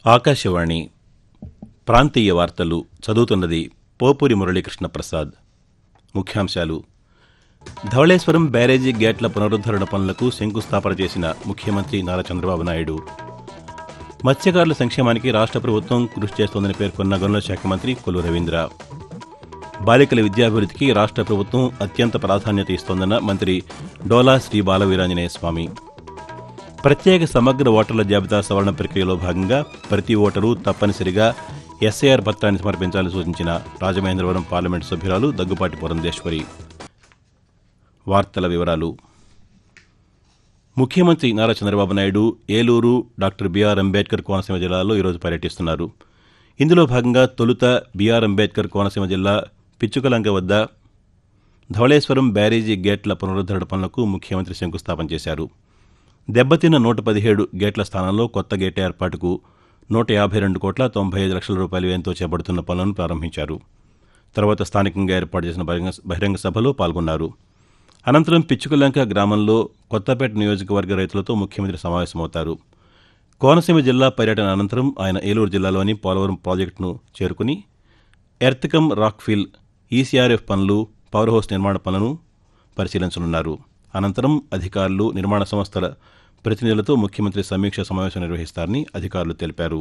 ఆకాశవాణి ప్రాంతీయ వార్తలు చదువుతున్నది పోపూరి మురళీకృష్ణ ప్రసాద్ ముఖ్యాంశాలు ధవళేశ్వరం బ్యారేజీ గేట్ల పునరుద్దరణ పనులకు శంకుస్థాపన చేసిన ముఖ్యమంత్రి నారా చంద్రబాబు నాయుడు మత్స్యకారుల సంక్షేమానికి రాష్ట్ర ప్రభుత్వం కృషి చేస్తోందని పేర్కొన్న గనుల శాఖ మంత్రి కొల్లు రవీంద్ర బాలికల విద్యాభివృద్ధికి రాష్ట్ర ప్రభుత్వం అత్యంత ప్రాధాన్యత ఇస్తోందన్న మంత్రి డోలా శ్రీ బాలవీరాంజనేయ స్వామి ప్రత్యేక సమగ్ర ఓటర్ల జాబితా సవరణ ప్రక్రియలో భాగంగా ప్రతి ఓటరు తప్పనిసరిగా ఎస్ఐఆర్ పత్రాన్ని సమర్పించాలని సూచించిన రాజమహేంద్రవరం పార్లమెంటు సభ్యురాలు దగ్గుపాటి పురంధేశ్వరి వార్తల వివరాలు ముఖ్యమంత్రి నారా చంద్రబాబు నాయుడు ఏలూరు డాక్టర్ బీఆర్ అంబేద్కర్ కోనసీమ జిల్లాలో ఈరోజు పర్యటిస్తున్నారు ఇందులో భాగంగా తొలుత బీఆర్ అంబేద్కర్ కోనసీమ జిల్లా పిచ్చుకలంక వద్ద ధవళేశ్వరం బ్యారేజీ గేట్ల పునరుద్దరణ పనులకు ముఖ్యమంత్రి శంకుస్థాపన చేశారు దెబ్బతిన్న నూట పదిహేడు గేట్ల స్థానంలో కొత్త గేట్ ఏర్పాటుకు నూట యాభై రెండు కోట్ల తొంభై ఐదు లక్షల రూపాయల వ్యయంతో చేపడుతున్న పనులను ప్రారంభించారు తర్వాత స్థానికంగా ఏర్పాటు చేసిన బహిరంగ బహిరంగ సభలో పాల్గొన్నారు అనంతరం పిచ్చుకలంక గ్రామంలో కొత్తపేట నియోజకవర్గ రైతులతో ముఖ్యమంత్రి సమావేశమవుతారు కోనసీమ జిల్లా పర్యటన అనంతరం ఆయన ఏలూరు జిల్లాలోని పోలవరం ప్రాజెక్టును చేరుకుని ఎర్త్కమ్ రాక్ఫిల్ ఈసీఆర్ఎఫ్ పనులు పవర్ హౌస్ నిర్మాణ పనులను పరిశీలించనున్నారు అనంతరం అధికారులు నిర్మాణ సంస్థల ప్రతినిధులతో ముఖ్యమంత్రి సమీక్ష సమావేశం నిర్వహిస్తారని అధికారులు తెలిపారు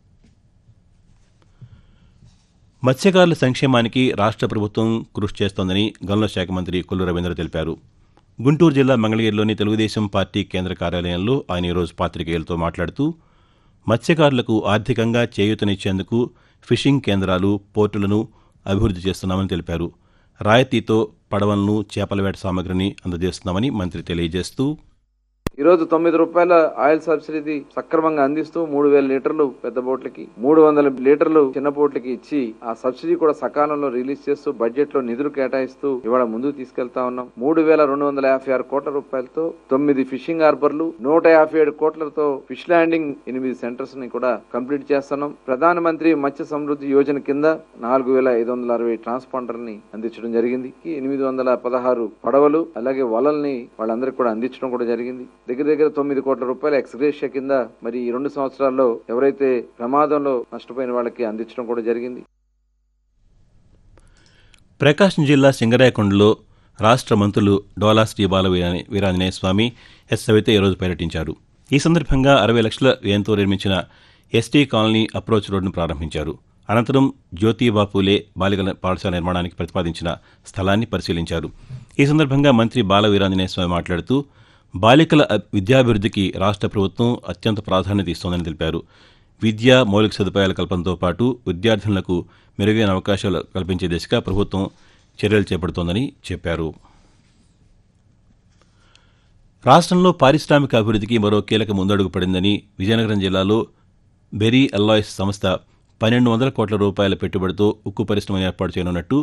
మత్స్యకారుల సంక్షేమానికి రాష్ట్ర ప్రభుత్వం కృషి చేస్తోందని గనుల శాఖ మంత్రి కొల్లు రవీంద్ర తెలిపారు గుంటూరు జిల్లా మంగళగిరిలోని తెలుగుదేశం పార్టీ కేంద్ర కార్యాలయంలో ఆయన ఈరోజు పాతికేయులతో మాట్లాడుతూ మత్స్యకారులకు ఆర్థికంగా చేయూతనిచ్చేందుకు ఫిషింగ్ కేంద్రాలు పోర్టులను అభివృద్ధి చేస్తున్నామని తెలిపారు రాయితీతో పడవలను చేపల వేట సామగ్రిని అందజేస్తున్నామని మంత్రి తెలియజేస్తూ ఈ రోజు తొమ్మిది రూపాయల ఆయిల్ సబ్సిడీ సక్రమంగా అందిస్తూ మూడు వేల లీటర్లు పెద్ద బోట్లకి మూడు వందల లీటర్లు చిన్న బోట్లకి ఇచ్చి ఆ సబ్సిడీ కూడా సకాలంలో రిలీజ్ చేస్తూ బడ్జెట్ లో నిధులు కేటాయిస్తూ ఇవాళ ముందుకు తీసుకెళ్తా ఉన్నాం మూడు వేల రెండు వందల యాభై ఆరు కోట్ల రూపాయలతో తొమ్మిది ఫిషింగ్ హార్బర్లు నూట యాభై ఏడు కోట్లతో ఫిష్ ల్యాండింగ్ ఎనిమిది సెంటర్స్ ని కూడా కంప్లీట్ చేస్తున్నాం ప్రధాన మంత్రి మత్స్య సమృద్ధి యోజన కింద నాలుగు వేల ఐదు వందల అరవై ట్రాన్స్పాండర్ ని అందించడం జరిగింది ఎనిమిది వందల పదహారు పడవలు అలాగే వలల్ని వాళ్ళందరికీ కూడా అందించడం కూడా జరిగింది దగ్గర దగ్గర తొమ్మిది కోట్ల రూపాయల ఎక్స్గ్రేషియా కింద మరి ఈ రెండు సంవత్సరాల్లో ఎవరైతే ప్రమాదంలో నష్టపోయిన వాళ్ళకి అందించడం కూడా జరిగింది ప్రకాశం జిల్లా సింగరాయకొండలో రాష్ట్ర మంత్రులు డోలా శ్రీ బాల వీరా- వీరాంజనేయ స్వామి ఎస్ సవిత ఈరోజు పర్యటించారు ఈ సందర్భంగా అరవై లక్షల వ్యయంతో నిర్మించిన ఎస్టీ కాలనీ అప్రోచ్ రోడ్డును ప్రారంభించారు అనంతరం జ్యోతిబా పూలే బాలికల పాఠశాల నిర్మాణానికి ప్రతిపాదించిన స్థలాన్ని పరిశీలించారు ఈ సందర్భంగా మంత్రి బాల వీరాంజనేయ స్వామి మాట్లాడుతూ బాలికల అ- విద్యాభివృద్ధికి రాష్ట్ర ప్రభుత్వం అత్యంత ప్రాధాన్యత ఇస్తోందని తెలిపారు విద్య మౌలిక సదుపాయాల కల్పనతో పాటు విద్యార్థులకు మెరుగైన అవకాశాలు కల్పించే దిశగా ప్రభుత్వం చర్యలు చేపడుతోందని చెప్పారు రాష్ట్రంలో పారిశ్రామిక అభివృద్ధికి మరో కీలక ముందడుగు పడిందని విజయనగరం జిల్లాలో బెరీ అల్లాయిస్ సంస్థ పన్నెండు వందల కోట్ల రూపాయల పెట్టుబడితో ఉక్కు పరిశ్రమ ఏర్పాటు చేయనున్నట్టు